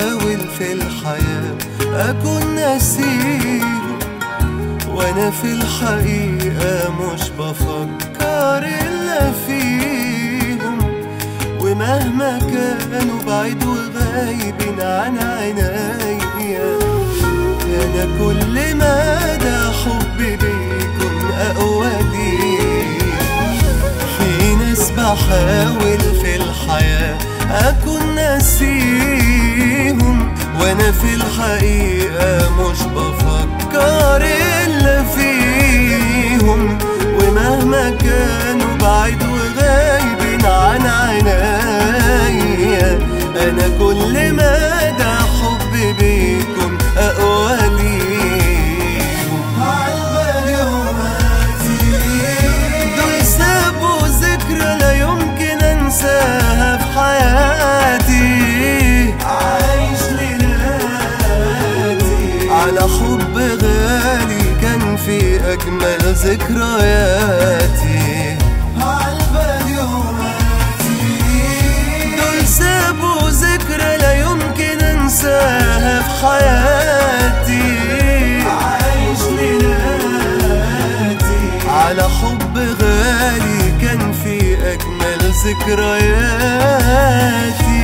بحاول في الحياة أكون ناسيهم وأنا في الحقيقة مش بفكر إلا فيهم ومهما كانوا بعيد وغايبين عن عينيا أنا كل مدى حبي بيكون أقوى ليه في ناس بحاول في الحياة أكون ناسيهم وأنا في الحقيقة مش بفكر إلا فيهم ومهما كانوا بعيد وغايبين عن عينيا أنا كل مدى حبي بيكم أقوى ليهم عالبال يوماتي دول سابوا ذكرى لا يمكن انساها في حياتي عايش ليلاتي على حب غالي كان في اجمل ذكرياتي عالبال يوماتي دول سابوا ذكرى لا يمكن انساها في حياتي عايش ليلاتي على حب غالي كان في اجمل ذكرياتي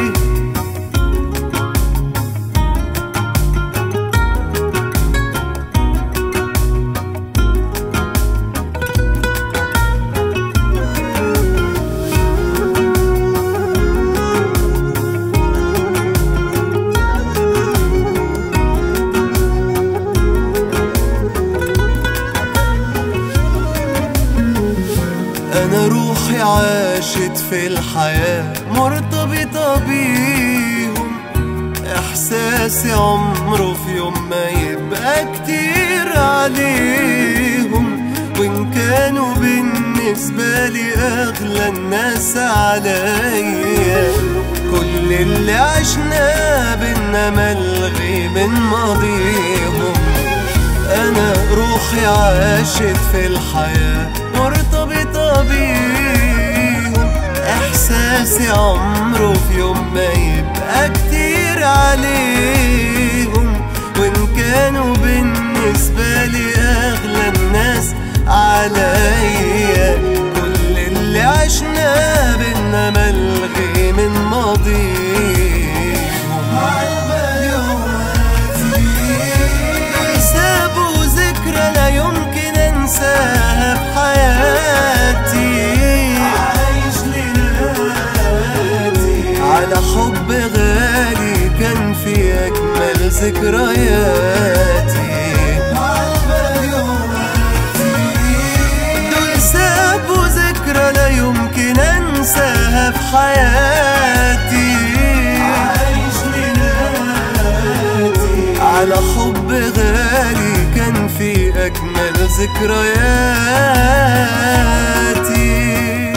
انا روحي عاشت في الحياة مرتبطة بيهم احساسي عمره في يوم ما يبقى كتير عليهم وان كانوا بالنسبة لي اغلى الناس عليا كل اللي عشناه بينا ملغي من ماضيهم انا روحي عاشت في الحياة مرتبطة بيهم احساسي عمره في يوم ما يبقى كتير عليهم وان كانوا بالنسبة لي اغلى الناس عليا كل اللي عشناه بينا ملغي من ماضيهم عالبال يوماتي سابوا ذكرى لا يمكن انساها في حياتي عايش ليلاتي على حب غالي كان في اجمل ذكرياتي عالبال يوماتي دول سابوا ذكرى لا يمكن انساها في حياتي عايش ليلاتي على حب غالي كان في اجمل ذكرياتي